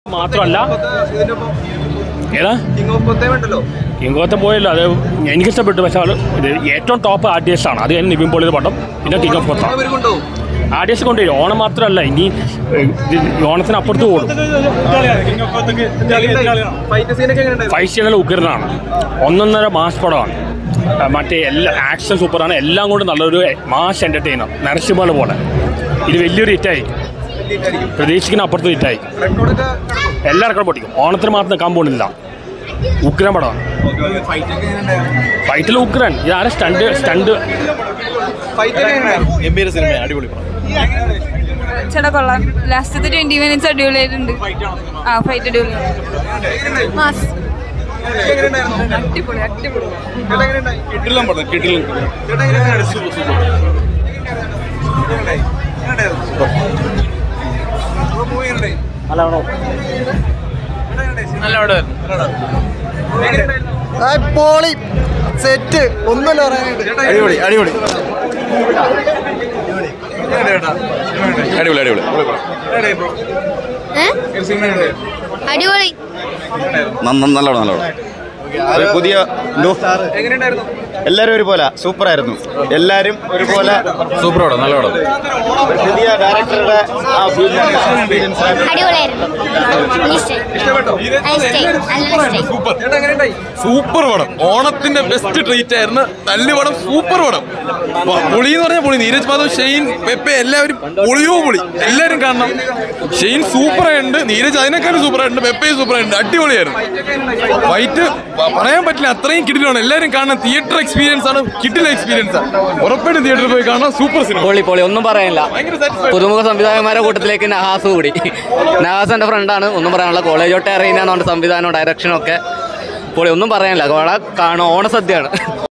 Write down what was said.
മാത്രമല്ല ഇതിനൊപ്പം ഏതാ കിങ് ഓഫ് കൊത്തേ ഉണ്ടല്ലോ കിങ്കോത്തെ പോയല്ലോ അത് എനിക്ക് ഇഷ്ടപ്പെട്ടു പക്ഷേ അത് ഇത് ഏറ്റവും ടോപ്പ് ആർട്ടിസ്റ്റ് ആണ് അത് കഴിഞ്ഞ് നിവിൻ പോളിയുടെ പടം പിന്നെ കിങ് ഓഫ് കൊത്ത ഇവർ കൊണ്ടുപോകും ആർട്ടിസ്റ്റ് കൊണ്ടുവരും ഓണം മാത്രമല്ല ഇനി ഏഹ്, ഇത് ഓണത്തിന് അപ്പുറത്ത് പോകും ഫൈറ്റ് സീനൊക്കെ എങ്ങനെയുണ്ടായിരുന്നു ഫൈവ് ചാനൽ ഉഗ്രനാണ് ഒന്നൊന്നര മാസ് പടമാണ് ആ, മറ്റേ എല്ലാ ആക്ഷൻ സൂപ്പറാണ് എല്ലാം കൊണ്ടും നല്ലൊരു മാസ് എൻ്റർടൈനർ നരസിംഹ പോലെ ഇത് വലിയൊരു ഹിറ്റായി പ്രതീക്ഷിക്കുന്ന അപ്പുറത്ത് ഹിറ്റായി റെക്കോർഡൊക്കെ എല്ലാ റെക്കോർഡ് പൊട്ടിക്കും ഓണത്തിന് മാത്രം നിൽക്കാൻ പോകുന്നില്ല ഉഗ്രൻ പടമാണ് ഫൈറ്റ് ഒക്കെ എങ്ങനെയുണ്ടായിരുന്നു ഫൈറ്റിൽ ഉഗ്രൻ ഇതാരെ സ്റ്റണ്ട് സ്റ്റണ്ട് ഫൈറ്റ് ഒക്കെ എങ്ങനെയുണ്ടായിരുന്നു ഗംഭീര സിനിമ അടിപൊളി പടം ചേട്ടാ കൊള്ളാം ലാസ്റ്റത്തെ ട്വന്റി മിനിറ്റ്സ് അടിപൊളിയായിട്ടുണ്ട് ആ ഫൈറ്റ് അടിപൊളി മാസ് എങ്ങനെയുണ്ടായിരുന്നു അടിപൊളി അടിപൊളി ചേട്ടാ എങ്ങനെയുണ്ടായി കിട്ടില്ല പടം കിട്ടില്ല ചേട്ടാ എങ്ങനെയുണ്ടായിരുന്നു എങ്ങനെയുണ്ടായി? എങ്ങനെയുണ്ടായിരുന്നു? അപ്പൊ movie എങ്ങനെയുണ്ടായി? ചേട്ടാ എങ്ങനെയുണ്ടായി? എങ്ങനെയുണ്ടായിരുന്നു? പോളി സെറ്റ് ഒന്നുമല്ല പറയാനായിട്ട് ചേട്ടാ അടിപൊളി അടിപൊളി എങ്ങനെയുണ്ടായി ചേട്ടാ? എങ്ങനെയുണ്ടായി? അടിപൊളി അടിപൊളി എങ്ങനെയുണ്ടായി bro? ഈ scene എങ്ങനെയുണ്ടായി? അടിപൊളി നല്ല പടം നല്ല പടം ഒരു പുതിയ ലോ എങ്ങനെയുണ്ടായിരുന്നു എല്ലാവരും ഒരുപോലെ സൂപ്പർ ആയിരുന്നു എല്ലാവരും ഒരുപോലെ സൂപ്പർ പടം നല്ല പടം ഒരു പുതിയ ഡയറക്ടറുടെ ആ എക്സ്പീരിയൻസ് അടിപൊളിയായിരുന്നു ഇഷ്ടായി ഇഷ്ടപ്പെട്ടോ ഇഷ്ടായി നല്ല ഇഷ്ടായി ചേട്ടാ എങ്ങനെയുണ്ടായി സൂപ്പർ പടം ഓണത്തിന്റെ ബെസ്റ്റ് ട്രീറ്റ് ആയിരുന്നു തല്ലി പടം സൂപ്പർ പടം പ- പൊളി എന്ന് പറഞ്ഞാൽ പൊളി നീരജ് മാധവ് ഷെയ്ൻ പെപ്പെ എല്ലാവരും പൊളിയോ പൊളി എല്ലാവരും കാണണം ഷെയ്ൻ സൂപ്പർ ആയിട്ടുണ്ട് നീരജ് അതിനേക്കാളും സൂപ്പർ ആയിട്ടുണ്ട് പെപ്പയും സൂപ്പർ ആയിട്ടുണ്ട് അടിപൊളിയായിരുന്നു ഫൈറ്റ് പറയാൻ പറ്റില്ല അത്രയും കിട്ടിലാണ് എല്ലാവരും കാണണം തിയേറ്റർ എക്സ്പീരിയൻസ് ആണ് കിട്ടില്ല എക്സ്പീരിയൻസ് ആണ് ഉറപ്പായിട്ടും തിയേറ്ററിൽ പോയി കാണാം സൂപ്പർ സിനിമ പൊളി പൊളി ഒന്നും പറയാനില്ല ഭയങ്കര സാറ്റിസ്ഫൈഡ് പുതുമുഖ സംവിധായകന്മാരുടെ കൂട്ടത്തിലേക്ക് നഹാസ് കൂടി നഹാസ് എൻ്റെ ഫ്രണ്ടാണ് ഒന്നും പറയാനുള്ള കോളേജ് തൊട്ട് അറിയുന്ന സംവിധാനവും ഡയറക്ഷനും ഒക്കെ പൊളി ഒന്നും പറയാനില്ല കാണാൻ ഓണസദ്യയാണ്